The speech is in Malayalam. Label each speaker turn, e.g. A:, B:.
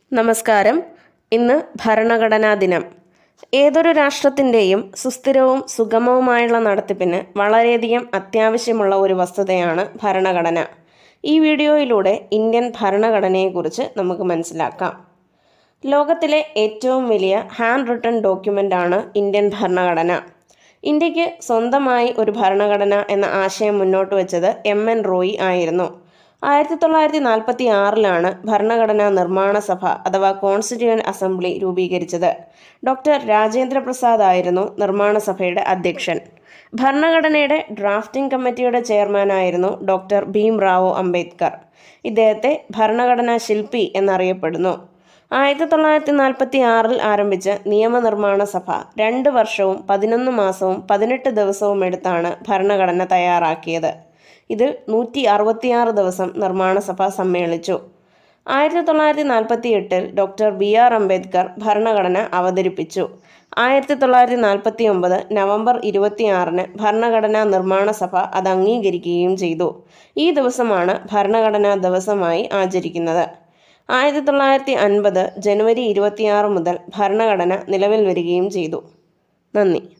A: നമസ്കാരം ഇന്ന് ഭരണഘടനാ ദിനം ഏതൊരു രാഷ്ട്രത്തിൻ്റെയും സുസ്ഥിരവും സുഗമവുമായുള്ള നടത്തിപ്പിന് വളരെയധികം അത്യാവശ്യമുള്ള ഒരു വസ്തുതയാണ് ഭരണഘടന ഈ വീഡിയോയിലൂടെ ഇന്ത്യൻ ഭരണഘടനയെക്കുറിച്ച് നമുക്ക് മനസ്സിലാക്കാം ലോകത്തിലെ ഏറ്റവും വലിയ ഹാൻഡ് റിട്ടൺ ഡോക്യുമെൻ്റാണ് ഇന്ത്യൻ ഭരണഘടന ഇന്ത്യക്ക് സ്വന്തമായി ഒരു ഭരണഘടന എന്ന ആശയം മുന്നോട്ട് വെച്ചത് എം എൻ റോയി ആയിരുന്നു ആയിരത്തി തൊള്ളായിരത്തി നാൽപ്പത്തി ആറിലാണ് ഭരണഘടനാ നിർമ്മാണ സഭ അഥവാ കോൺസ്റ്റിറ്റ്യൂവൻ അസംബ്ലി രൂപീകരിച്ചത് ഡോക്ടർ രാജേന്ദ്ര പ്രസാദ് ആയിരുന്നു നിർമ്മാണ സഭയുടെ അധ്യക്ഷൻ ഭരണഘടനയുടെ ഡ്രാഫ്റ്റിംഗ് കമ്മിറ്റിയുടെ ചെയർമാനായിരുന്നു ഡോക്ടർ ഭീം റാവു അംബേദ്കർ ഇദ്ദേഹത്തെ ഭരണഘടനാ ശില്പി എന്നറിയപ്പെടുന്നു ആയിരത്തി തൊള്ളായിരത്തി നാൽപ്പത്തി ആറിൽ ആരംഭിച്ച നിയമനിർമ്മാണ സഭ രണ്ട് വർഷവും പതിനൊന്ന് മാസവും പതിനെട്ട് ദിവസവും എടുത്താണ് ഭരണഘടന തയ്യാറാക്കിയത് ഇത് നൂറ്റി അറുപത്തിയാറ് ദിവസം നിർമ്മാണ സഭ സമ്മേളിച്ചു ആയിരത്തി തൊള്ളായിരത്തി നാൽപ്പത്തി എട്ടിൽ ഡോക്ടർ ബി ആർ അംബേദ്കർ ഭരണഘടന അവതരിപ്പിച്ചു ആയിരത്തി തൊള്ളായിരത്തി നാൽപ്പത്തി ഒമ്പത് നവംബർ ഇരുപത്തിയാറിന് ഭരണഘടനാ നിർമ്മാണ സഭ അത് അംഗീകരിക്കുകയും ചെയ്തു ഈ ദിവസമാണ് ഭരണഘടനാ ദിവസമായി ആചരിക്കുന്നത് ആയിരത്തി തൊള്ളായിരത്തി അൻപത് ജനുവരി ഇരുപത്തിയാറ് മുതൽ ഭരണഘടന നിലവിൽ വരികയും ചെയ്തു നന്ദി